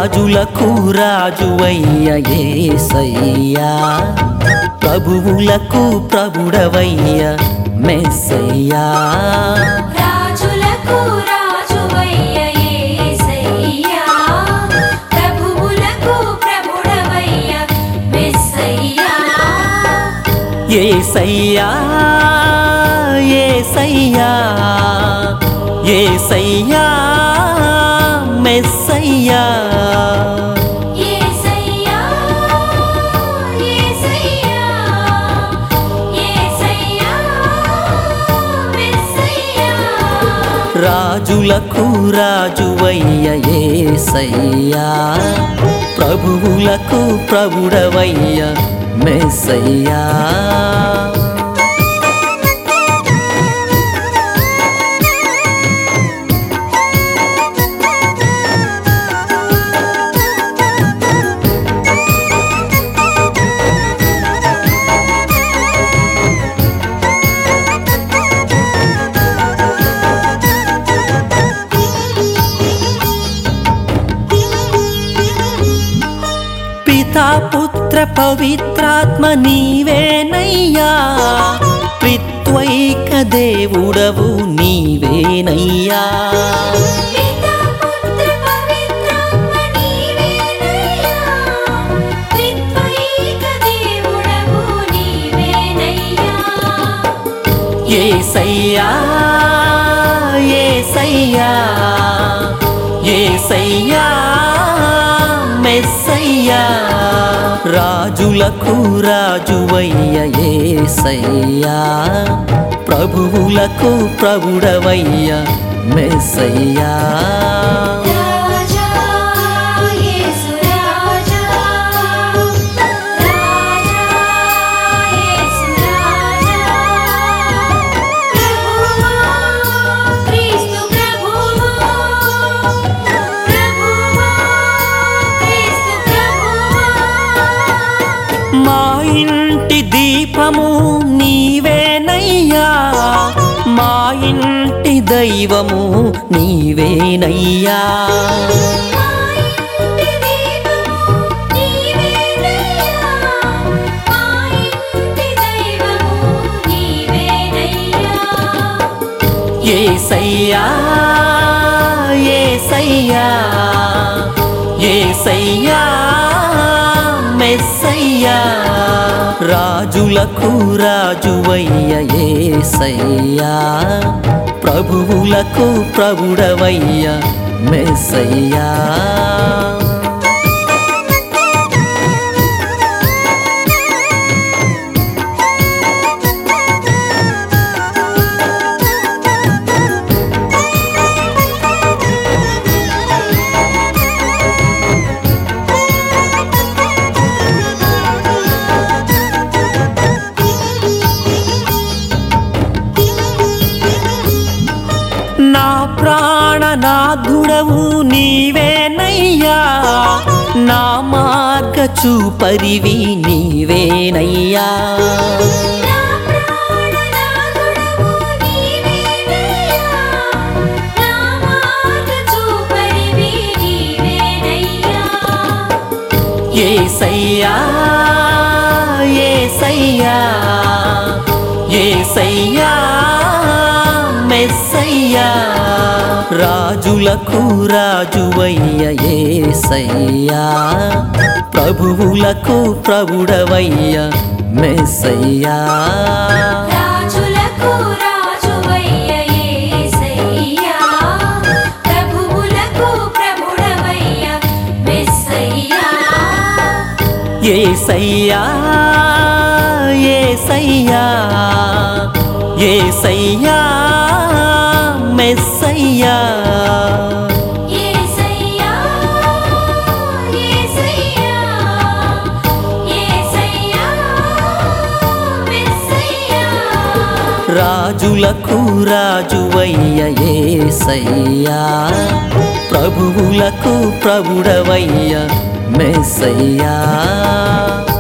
రాజులకు రాజువయ్య ఏసయ్యా ప్రభువులకు ప్రభుడవయ్య మెస్సయ్యా రాజులకు రాజువయ్య యేసయ్యా ప్రభువులకు ప్రభుడవయ్య మెస్సయ్యా ఏసయ్యా ఏసయ్యా ఏసయ్యా మెస్సయ్యా యేసయ్యా యేసయ్యా యేసయ్యా మెస్సయ్యా రాజులకు రాజువయ్య ఏసయ్యా ప్రభువులకు ప్రభుడవయ్య మెస్సయ్యా పితా పుత్ర పవిత్రాత్మ నీవేనయ్యా త్రిత్వైక దేవుడవు నీవేనయ్యా పితా పుత్ర పవిత్రాత్మ నీవేనయ్యా త్రిత్వైక దేవుడవు నీవేనయ్యా ఏసయ్యా ఏసయ్యా ఏసయ్యా మెస్సయ్యా రాజులకు రాజువయ్య ఏసయ్యా ప్రభువులకు ప్రభుడవయ్య మెస్సయ్యా రాజా యేసు రాజా రాజా యేసు రాజా ప్రభువా క్రీస్తు ప్రభువా ప్రభువా క్రీస్తు ప్రభువా మా ఇంటి దీపము నీవేనయ్యా మా ఇంటి దైవము నీవేనయ్యా మా ఇంటి దీపము నీవేనయ్యా మా ఇంటి దైవము నీవేనయ్యా ఏసయ్యా ఏసయ్యా ఏసయ్యా మెస్సయ్యా రాజులకు రాజువయ్య ఏసయ్యా ప్రభువులకు ప్రభుడవయ్య మెస్సయ్యా నా ప్రాణనాథుడవు నీవేనయ్యా నా మార్గ చూపరివి నీవేనయ్యా నా ప్రాణనాథుడవు నీవేనయ్యా నా మార్గ చూపరివి నీవేనయ్యా ఏసయ్యా ఏసయ్యా ఏసయ్యా మెస్సయ్యా రాజులకు రాజువయ్య ఏసయ్యా ప్రభువులకు ప్రభుడవయ్య మెస్సయ్యా రాజులకు రాజువయ్య యేసయ్యా ప్రభువులకు ప్రభుడవయ్య మెస్సయ్యా ఏసయ్యా ఏసయ్యా ఏసయ్యా మెస్సయ్యా యేసయ్యా యేసయ్యా యేసయ్యా మెస్సయ్యా రాజులకు రాజువయ్య ఏసయ్యా ప్రభువులకు ప్రభుడవయ్య మెస్సయ్యా